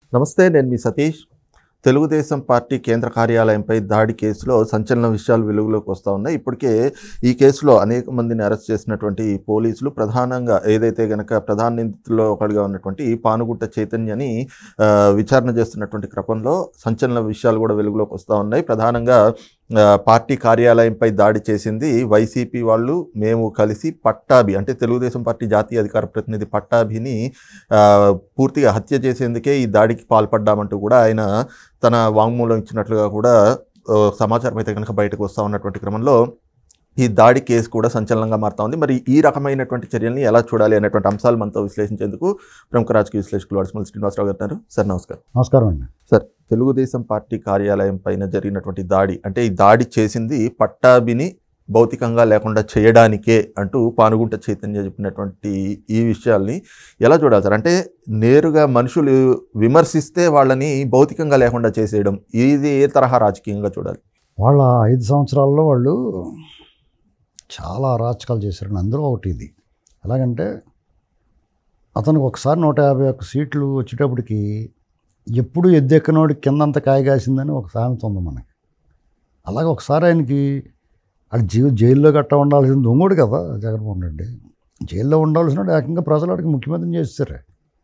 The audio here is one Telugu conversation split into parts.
నమస్తే నేను మీ సతీష్ తెలుగుదేశం పార్టీ కేంద్ర కార్యాలయంపై దాడి కేసులో సంచలన విషయాలు వెలుగులోకి వస్తూ ఉన్నాయి ఇప్పటికే ఈ కేసులో అనేక మందిని అరెస్ట్ చేసినటువంటి ఈ పోలీసులు ప్రధానంగా ఏదైతే గనక ప్రధాన నిందితుల్లో ఒకటిగా ఉన్నటువంటి పానుగుట్ట చైతన్యని ఆ, విచారణ చేస్తున్నటువంటి క్రమంలో సంచలన విషయాలు కూడా వెలుగులోకి వస్తూ ఉన్నాయి ప్రధానంగా ఆ, పార్టీ కార్యాలయంపై దాడి చేసింది వైసీపీ వాళ్ళు మేము కలిసి పట్టాభి అంటే తెలుగుదేశం పార్టీ జాతీయ అధికార ప్రతినిధి పట్టాభిని ఆ, పూర్తిగా హత్య చేసేందుకే ఈ దాడికి పాల్పడ్డామంటూ కూడా ఆయన తన వాంగ్మూలం ఇచ్చినట్లుగా కూడా ఆ, సమాచారం అయితే కనుక బయటకు వస్తూ ఉన్నటువంటి క్రమంలో ఈ దాడి కేసు కూడా సంచలనంగా మారుతా ఉంది మరి ఈ రకమైనటువంటి చర్యల్ని ఎలా చూడాలి అనేటువంటి అంశాలు మనతో విశ్లేషించేందుకు ప్రముఖ రాజకీయ విశ్లేషకులు అడిసిమల్ శ్రీనివాసరావు గారు ఉన్నారు. సార్ నమస్కారం నమస్కారం అండి సార్ తెలుగుదేశం పార్టీ కార్యాలయం పైన జరిగినటువంటి దాడి అంటే ఈ దాడి చేసింది పట్టాభిని భౌతికంగా లేకుండా చేయడానికే అంటూ పానుగుంట చైతన్య చెప్పినటువంటి ఈ విషయాల్ని ఎలా చూడాలి సార్ అంటే నేరుగా మనుషులు విమర్శిస్తే వాళ్ళని భౌతికంగా లేకుండా చేసేయడం ఇది ఏ తరహా రాజకీయంగా చూడాలి వాళ్ళ ఐదు సంవత్సరాల్లో వాళ్ళు చాలా అరాచకాలు చేశారు అందులో ఒకటి ఇది ఎలాగంటే అతనికి ఒకసారి నూట యాభై ఒక్క సీట్లు వచ్చేటప్పటికి ఎప్పుడు ఎద్దెక్కనోడి కిందంత కాయ కాసిందని ఒక సామెత ఉంది మనకి అలాగే ఒకసారి ఆయనకి అది జీ జైల్లో గట్ట ఉండాల్సిన దొంగోడు కదా జగన్మోహన్ రెడ్డి జైల్లో ఉండాల్సిన ఏకంగా ప్రజలు అడిగి ముఖ్యమంత్రిని చేస్తారు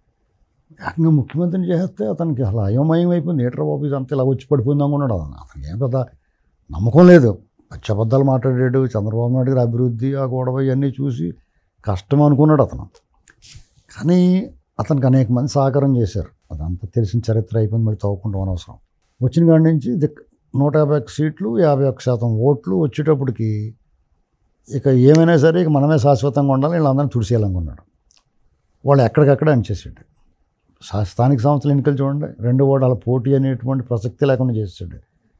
ఏకంగా ముఖ్యమంత్రిని చేస్తే అతనికి అసలు అయోమయం అయిపోయింది ఏట్రా బాబు ఇదంతా ఇలా వచ్చి పడిపోయింది అనుకున్నాడు అతను అతనికి ఏం పెద్ద నమ్మకం లేదు పచ్చబద్దాలు మాట్లాడాడు చంద్రబాబు నాయుడు గారి అభివృద్ధి ఆ గొడవ ఇవన్నీ చూసి కష్టం అనుకున్నాడు అతను కానీ అతనికి అనేక మంది సహకారం చేశారు అదంతా తెలిసిన చరిత్ర అయిపోయింది మళ్ళీ తవ్వుకుంటాం అనవసరం వచ్చిన కాడి నుంచి దిక్ నూట యాభై ఒక్క సీట్లు యాభై ఒక్క శాతం ఓట్లు వచ్చేటప్పటికి ఇక ఏమైనా సరే ఇక మనమే శాశ్వతంగా ఉండాలి వీళ్ళందరినీ తుడిసేయాలనుకున్నాడు వాళ్ళు ఎక్కడికక్కడ అనిచేసాడు సా- స్థానిక సంస్థల ఎన్నికలు చూడండి రెండు ఓడాల పోటీ అనేటువంటి ప్రసక్తి లేకుండా చేసాడు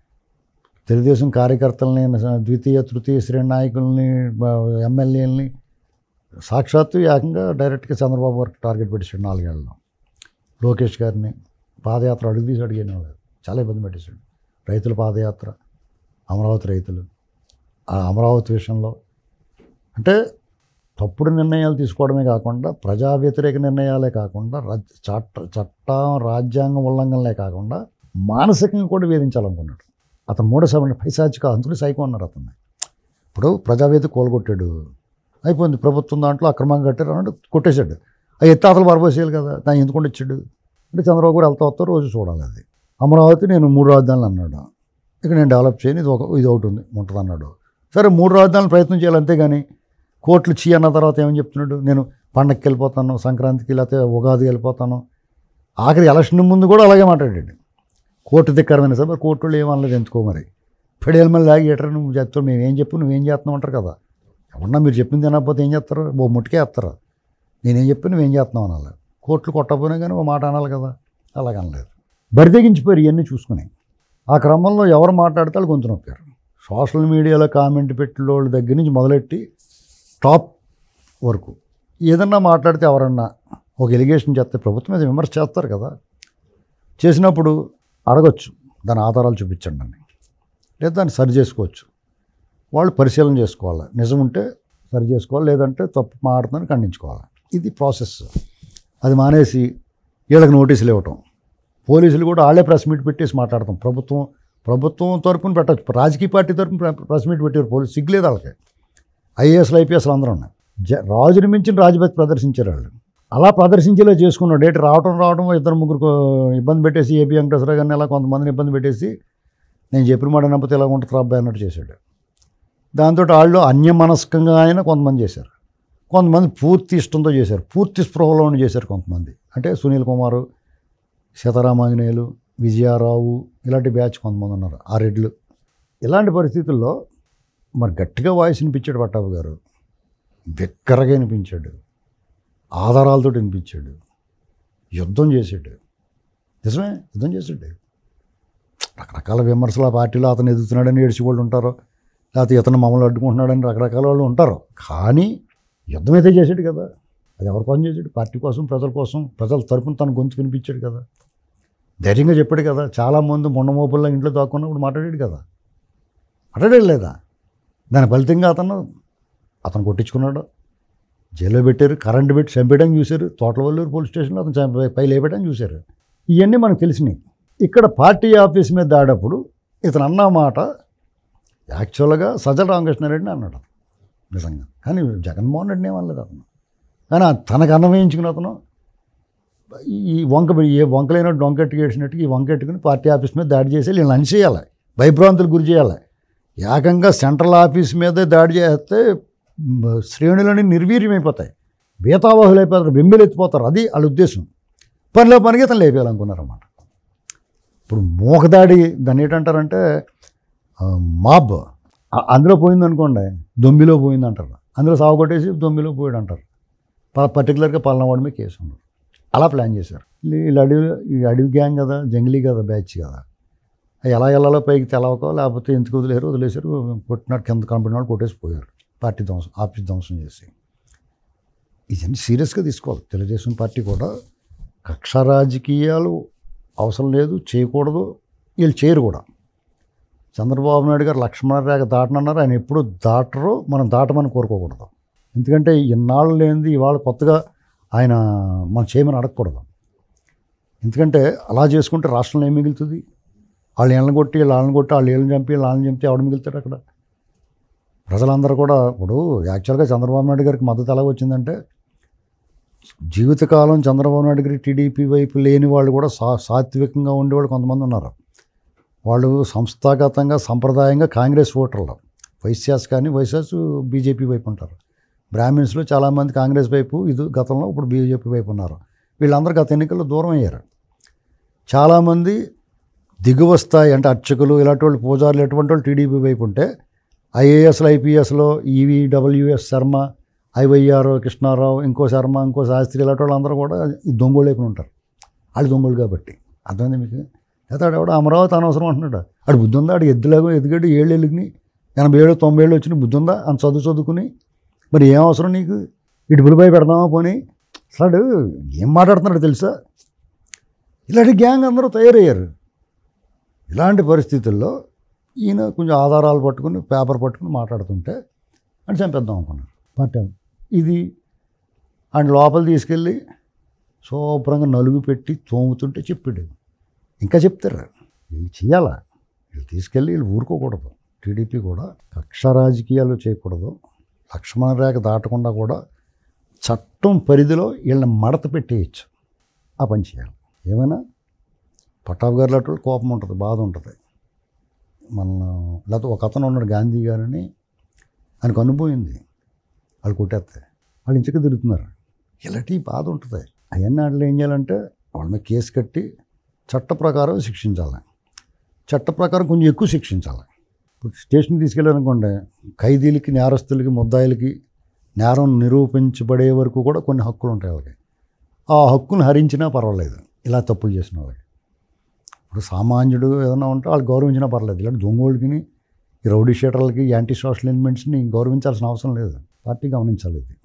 తెలుగుదేశం కార్యకర్తలని స- ద్వితీయ తృతీయ శ్రేణి నాయకుల్ని బ- ఎమ్మెల్యేలని సాక్షాత్తు ఏకంగా డైరెక్ట్గా చంద్రబాబు గారికి టార్గెట్ పెట్టేశాడు నాలుగేళ్ళలో లోకేష్ గారిని పాదయాత్ర అడుగు తీసి అడిగిన వాళ్ళు చాలా ఇబ్బంది పెట్టేశాడు రైతుల పాదయాత్ర అమరావతి రైతులు ఆ అమరావతి విషయంలో అంటే తప్పుడు నిర్ణయాలు తీసుకోవడమే కాకుండా ప్రజా వ్యతిరేక నిర్ణయాలే కాకుండా రాజ్- చట్ట చట్టం రాజ్యాంగం ఉల్లంఘనలే కాకుండా మానసికంగా కూడా వేధించాలనుకున్నాడు అతను మూడో సభ పైశాచిక అంతుడు సైకో అన్నారు అతన్ని ఇప్పుడు ప్రజావేది కోలుగొట్టాడు అయిపోయింది ప్రభుత్వం దాంట్లో అక్రమంగా కట్టారు అన్నట్టు కొట్టేశాడు ఆ ఎత్తాతలు పారబోసేయాలి కదా దాన్ని ఎందుకు ఇచ్చాడు అంటే చంద్రబాబు గారు వెళ్తా వస్తా రోజు చూడాలి అది అమరావతి నేను మూడు రాజధానులు అన్నాడు ఇక నేను డెవలప్ చేయను ఇది ఒక ఇది ఒకటి ఉంది ఉంటుంది అన్నాడు సరే మూడు రాజధానులు ప్రయత్నం చేయాలి అంతేగాని కోట్లు చీ అన్న తర్వాత ఏమని చెప్తున్నాడు నేను పండగకి వెళ్ళిపోతాను సంక్రాంతికి లేకపోతే ఉగాదికి వెళ్ళిపోతాను ఆఖరి ఎలక్షన్ ముందు కూడా అలాగే మాట్లాడాడు కోర్టు ధిక్కరమైన సభ కోర్టు వాళ్ళు ఏమనలేదు ఎందుకో మరి పడేళ్ళ మళ్ళీ లాగి ఎటర్ నువ్వు చెప్తావు మేము ఏం చెప్పు నువ్వేం చేస్తున్నావు అంటారు కదా ఎవరన్నా మీరు చెప్పింది తినకపోతే ఏం చేస్తారు ఓ ముట్టుకే వేస్తారు నేనేం చెప్పి నువ్వేం చేస్తున్నావు అనాలి కోర్టులు కొట్టకపోయినా కానీ ఒక మాట అనాలి కదా అలాగ అనలేదు బరిదెగించిపోయారు ఇవన్నీ చూసుకుని ఆ క్రమంలో ఎవరు మాట్లాడితే వాళ్ళు గొంతు నొక్కారు సోషల్ మీడియాలో కామెంట్ పెట్టిన వాళ్ళ దగ్గర నుంచి మొదలెట్టి టాప్ వరకు ఏదన్నా మాట్లాడితే ఎవరన్నా ఒక ఎలిగేషన్ చేస్తే ప్రభుత్వం మీద విమర్శ చేస్తారు కదా చేసినప్పుడు అడగొచ్చు దాని ఆధారాలు చూపించండి అని లేదా దాన్ని సరి చేసుకోవచ్చు వాళ్ళు పరిశీలన చేసుకోవాలి నిజం ఉంటే సరి చేసుకోవాలి లేదంటే తప్పు మాడుతుందని ఖండించుకోవాలి ఇది ప్రాసెస్ అది మానేసి వీళ్ళకి నోటీసులు ఇవ్వటం పోలీసులు కూడా వాళ్ళే ప్రెస్ మీట్ పెట్టేసి మాట్లాడతాం ప్రభుత్వం ప్రభుత్వం తరపున పెట్టచ్చు రాజకీయ పార్టీ తరపున ప్ర- ప్రెస్ మీట్ పెట్టారు పోలీసు సిగ్గులేదు వాళ్ళకి ఐఏఎస్లు ఐపీఎస్లు అందరూ ఉన్నాయి జ రాజుని మించిన రాజభక్తి ప్రదర్శించారు వాళ్ళు అలా ప్రదర్శించేలా చేసుకున్నాడు ఏంటి రావటం రావడం ఇద్దరు ముగ్గురు ఇబ్బంది పెట్టేసి ఏపీ వెంకటేశ్వర గారిని అలా కొంతమందిని ఇబ్బంది పెట్టేసి నేను చెప్పిన మాట నమ్మతే ఇలా ఉంటుంది అబ్బాయి అన్నట్టు చేశాడు దాంతో వాళ్ళు అన్యమనస్కంగా ఆయన కొంతమంది చేశారు కొంతమంది పూర్తి ఇష్టంతో చేశారు పూర్తి స్పృహలో ఉండి చేశారు కొంతమంది అంటే సునీల్ కుమారు సీతారామాంజనేయులు విజయారావు ఇలాంటి బ్యాచ్ కొంతమంది ఉన్నారు ఆ రెడ్లు ఇలాంటి పరిస్థితుల్లో మరి గట్టిగా వాయిస్ వినిపించాడు పట్టాభి గారు బిక్కరగా వినిపించాడు ఆధారాలతో వినిపించాడు యుద్ధం చేసాడు నిజమే యుద్ధం చేసాడు రకరకాల విమర్శలు ఆ పార్టీలో అతను ఎదుగుతున్నాడని ఏడ్చి వాళ్ళు ఉంటారు లేకపోతే ఇతను మమ్మల్ని అడ్డుకుంటున్నాడని రకరకాల వాళ్ళు ఉంటారు కానీ యుద్ధం అయితే చేశాడు కదా అది ఎవరి కోసం చేశాడు పార్టీ కోసం ప్రజల కోసం ప్రజల తరపున తన గొంతు వినిపించాడు కదా ధైర్యంగా చెప్పాడు కదా చాలామంది మొండమోపుల్లో ఇంట్లో దాక్కున్నప్పుడు మాట్లాడాడు కదా మాట్లాడాడు లేదా దాని ఫలితంగా అతను అతను కొట్టించుకున్నాడు జైల్లో పెట్టారు కరెంటు పెట్టి చంపేయడానికి చూశారు తోటలవల్లూరు పోలీస్ స్టేషన్లో అతను చంప పై లేపేయడానికి చూశారు ఇవన్నీ మనకు తెలిసినాయి ఇక్కడ పార్టీ ఆఫీస్ మీద దాడప్పుడు ఇతను అన్న మాట యాక్చువల్గా సజ్జల రామకృష్ణారెడ్డిని అన్నాడు నిజంగా కానీ జగన్మోహన్ రెడ్డిని ఏమనలేదు అతను కానీ ఆ తనకు అన్నం వేయించుకున్న అతను ఈ వంక ఏ వంకలైనట్టు వంకెట్టుకు వేసినట్టు ఈ వంకెట్టుకుని పార్టీ ఆఫీస్ మీద దాడి చేసి వీళ్ళని అణిచేయాలి భయభ్రాంతులకు గురి చేయాలి ఏకంగా సెంట్రల్ ఆఫీస్ మీదే దాడి చేస్తే మ, శ్రేణులని నిర్వీర్యమైపోతాయి బీతావాహులు అయిపోతారు బెంబెలు ఎత్తిపోతారు అది వాళ్ళ ఉద్దేశం పనిలో పనికి ఇతను లేపేయాలనుకున్నారన్నమాట ఇప్పుడు మూకదాడి దాన్ని ఏంటంటారంటే ఆ, మాబ్ ఆ- అందులో పోయింది అనుకోండి దొంబిలో పోయింది అంటారు అందులో సాగు కొట్టేసి దొంబిలో పోయాడు అంటారు ప- పర్టికులర్గా పలానావాడి మీద కేసు ఉండదు అలా ప్లాన్ చేశారు వీళ్ళు- వీళ్ళు అడవి ఈ అడవి గ్యాంగ్ కదా జంగిలీ కదా బ్యాచ్ కదా అవి ఎలా వెళ్ళాలో పైకి తెలవకో లేకపోతే ఎందుకు వదిలేరు వదిలేశారు కొట్టినట్టు కింద కనపడిన వాళ్ళు కొట్టేసి పోయారు పార్టీ ధ్వంసం ఆఫీస్ ధ్వంసం చేసి ఇవన్నీ సీరియస్గా తీసుకోవాలి తెలుగుదేశం పార్టీ కూడా కక్ష రాజకీయాలు అవసరం లేదు చేయకూడదు వీళ్ళు చేయరు కూడా చంద్రబాబు నాయుడు గారు లక్ష్మణ రేఖ దాటనన్నారు ఆయన ఎప్పుడు దాటరు మనం దాటమని కోరుకోకూడదు ఎందుకంటే ఇన్నాళ్ళు లేనిది ఇవాళ కొత్తగా ఆయన మనం చేయమని అడగకూడదు ఎందుకంటే అలా చేసుకుంటే రాష్ట్రంలో ఏం మిగులుతుంది వాళ్ళు ఏళ్ళని కొట్టి వీళ్ళు వాళ్ళని కొట్టి వాళ్ళు ఏళ్ళని చంపి వీళ్ళు వాళ్ళని చంపితే ఎవడు మిగులుతాడు అక్కడ ప్రజలందరూ కూడా ఇప్పుడు యాక్చువల్గా చంద్రబాబు నాయుడు గారికి మద్దతు ఎలా వచ్చిందంటే జీవితకాలం చంద్రబాబు నాయుడు గారి టీడీపీ వైపు లేని వాళ్ళు కూడా సా సాత్వికంగా ఉండేవాళ్ళు కొంతమంది ఉన్నారు వాళ్ళు సంస్థాగతంగా సంప్రదాయంగా కాంగ్రెస్ ఓటర్లు వైశ్యాస్ కానీ వైశ్యాస్ బీజేపీ వైపు ఉంటారు బ్రాహ్మిన్స్లో చాలామంది కాంగ్రెస్ వైపు ఇది గతంలో ఇప్పుడు బీజేపీ వైపు ఉన్నారు వీళ్ళందరూ గత ఎన్నికల్లో దూరం అయ్యారు చాలామంది దిగువ స్థాయి అంటే అర్చకులు ఇలాంటి వాళ్ళు పూజారులు ఎటువంటి వాళ్ళు టీడీపీ వైపు ఉంటే ఐఏఎస్లు ఐపీఎస్లో EV WS Sharma IYR Krishnarao ఇంకో శర్మ ఇంకో శాస్త్రి ఇలాంటి వాళ్ళందరూ కూడా ఈ దొంగోళ్ళు వైపున ఉంటారు వాళ్ళు దొంగలు కాబట్టి అర్థమైంది మీకు అయితే ఆడు ఎవడో అమరావతి అనవసరం అంటున్నాడు ఆడు బుద్ధి ఉందా ఆడు ఎద్దులాగా ఎదిగాడు ఏళ్ళు ఎలుగుని ఎనభై ఏళ్ళు తొంభై ఏళ్ళు వచ్చిన బుద్ధి ఉందా అంత చదువు చదువుకుని మరి ఏం అవసరం నీకు ఇటుపులపై పెడదామా పోనీ అసలు ఏం మాట్లాడుతున్నాడు తెలుసా ఇలాంటి గ్యాంగ్ అందరూ తయారయ్యారు ఇలాంటి పరిస్థితుల్లో ఈయన కొంచెం ఆధారాలు పట్టుకుని పేపర్ పట్టుకుని మాట్లాడుతుంటే అని చంపేద్దాం అనుకున్నారు పార్టీ ఇది ఆయన లోపల తీసుకెళ్ళి శుభ్రంగా నలుగు పెట్టి తోముతుంటే చెప్పాడు ఇంకా చెప్తారు వీళ్ళు చేయాలా వీళ్ళు తీసుకెళ్ళి వీళ్ళు ఊరుకోకూడదు టీడీపీ కూడా కక్ష రాజకీయాలు చేయకూడదు లక్ష్మణ రేఖ దాటకుండా కూడా చట్టం పరిధిలో వీళ్ళని మడత పెట్టేయచ్చు ఆ పని చేయాలి ఏమైనా పట్టాభి గారు లాంటి వాళ్ళు కోపం ఉంటుంది బాధ ఉంటుంది మన లేకపోతే ఒక అతను ఉన్నాడు గాంధీ గారని ఆయనకు అనుభవింది వాళ్ళు కొట్టేస్తే వాళ్ళు ఇంచక తిరుగుతున్నారు ఇలాంటి బాధ ఉంటుంది అవన్నీ వాళ్ళు ఏం చేయాలంటే వాళ్ళ మీద కేసు కట్టి చట్ట ప్రకారం శిక్షించాలి చట్ట ప్రకారం కొంచెం ఎక్కువ శిక్షించాలి ఇప్పుడు స్టేషన్కి తీసుకెళ్ళారనుకోండి ఖైదీలకి నేరస్తులకి ముద్దాయిలకి నేరం నిరూపించబడే వరకు కూడా కొన్ని హక్కులు ఉంటాయి వాళ్ళకి ఆ హక్కును హరించినా పర్వాలేదు ఇలా తప్పులు చేసిన వాళ్ళకి ఇప్పుడు సామాన్యుడు ఏదైనా ఉంటే వాళ్ళు గౌరవించినా పర్లేదు ఇలాంటి దొంగోళ్ళకి ఈ రౌడీ షీటర్లకి యాంటీ సోషల్ ఎలిమెంట్స్ని గౌరవించాల్సిన అవసరం లేదు పార్టీ గమనించాలి ఇది